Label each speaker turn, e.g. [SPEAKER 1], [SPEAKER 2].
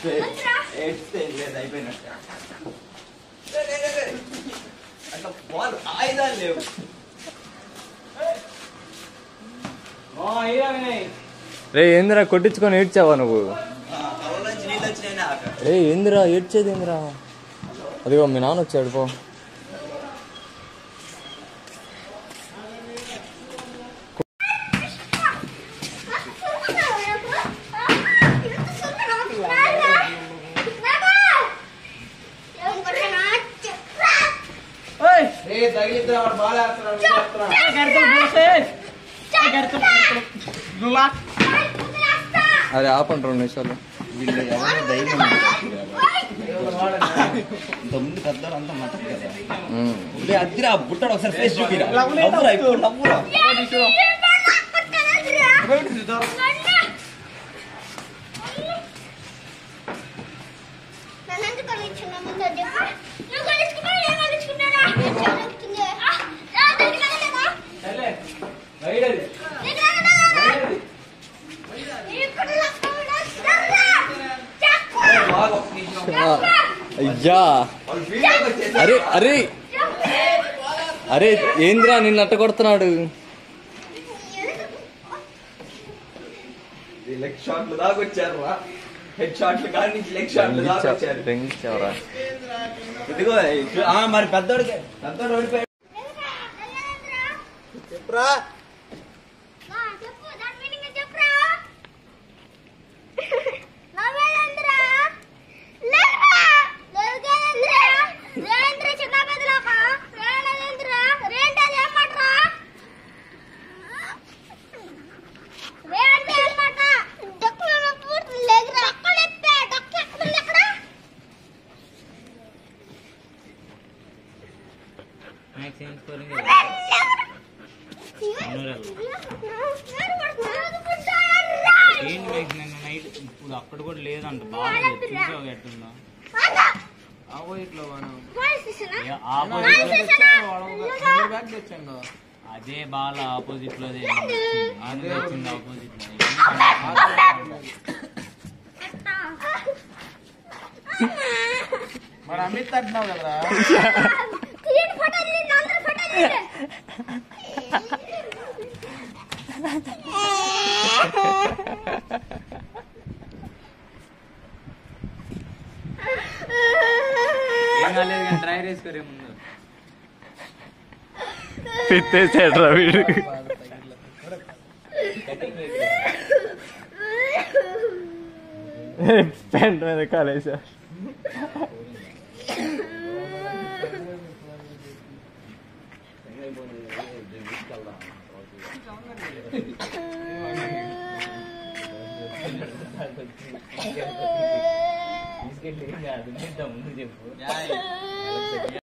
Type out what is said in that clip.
[SPEAKER 1] ఏడ్స్తే ఏడ్స్తే ఏం లేదు అయిపోయినట్టే రే, రే, రే, రే. అట్లా బాల్ ఆయుధాలు లేవు
[SPEAKER 2] రే ఏందిరా కొట్టించుకొని ఏడ్చావా నువ్వు
[SPEAKER 1] ఆ, కళ్ళలోంచి నీళ్ళు వచ్చినాయి నాకు
[SPEAKER 2] రే ఏందిరా ఏడ్చేది ఏందిరా అదిగో మీ నాన్న వచ్చాడు పో
[SPEAKER 1] రే తగిలిద్దా వాడు బాల్ వేస్తున్నాడు నువ్వు చేస్తున్నావు.
[SPEAKER 2] అరే ఆపండి రెండు నిమిషాలు
[SPEAKER 1] వీళ్ళు ఎవరో ధైర్యం ఇంతకుముందు పెద్దవాళ్ళు అంతా మతకు కదా
[SPEAKER 2] ఉమ్.
[SPEAKER 1] రే అద్దిరా బుట్టడు ఒకసారి ఫేస్ చూపిరా నవ్వురా ఇప్పుడు నవ్వురా బాగా ఒక్క నిమిషం.
[SPEAKER 2] ఆ, అయ్యా
[SPEAKER 1] వాళ్ళు ఫీల్డ్ లోకి వచ్చేసారు.
[SPEAKER 2] అరే అరే అరే ఏందిరా నిన్ను అట్ట కొడుతున్నాడు
[SPEAKER 1] ఈ లెగ్ షాట్లు దాకా వచ్చారు రా హెడ్ షాట్లు కాడి నుంచి లెగ్ షాట్లు దాకా వచ్చారు
[SPEAKER 2] రెంగిచ్చావరా
[SPEAKER 1] ఇదిగో ఇటు- ఆ, మరి పెద్దోడికి పెద్దోడు ఓడిపోయాడు చెప్పురా
[SPEAKER 3] చెప్పు దాని మీనింగ్ చెప్పురా నవ్వేంద్రా లేరా లేదేంద్రా రేంద్ర చిన్న పెద్దలాక రేణేంద్ర రేంటది ఏమంటరా రేంటే ఏమంట డక్కున పూర్తి లేదురా డక్కలెప్పే డక్క ఎక్కడ ఎక్కడ
[SPEAKER 4] ఏంటి మ్యాక్స్ నిన్న నైట్ ఇప్పుడు అక్కడ కూడా లేదంట బాగా చూసావు ఎట్టుందో ఆపోజిట్ లో మనం ఏ ఆపోజిట్ లో బ్యాగ్ తెచ్చాను అదే బాల ఆపోజిట్ లో అదే వచ్చింది ఆపోజిట్ లో మరి అమిత్ అంటున్నావు కదరా
[SPEAKER 3] ఫోటో తీయండి అందరూ ఫోటో తీయండి
[SPEAKER 4] ఏం కాలేదు కానీ డ్రై వేసుకోరే ముందు
[SPEAKER 2] పెట్టేసాడు వీడు పెంట మీద కాలేసా
[SPEAKER 4] తీసుకెళ్ళి ముందు చెప్పు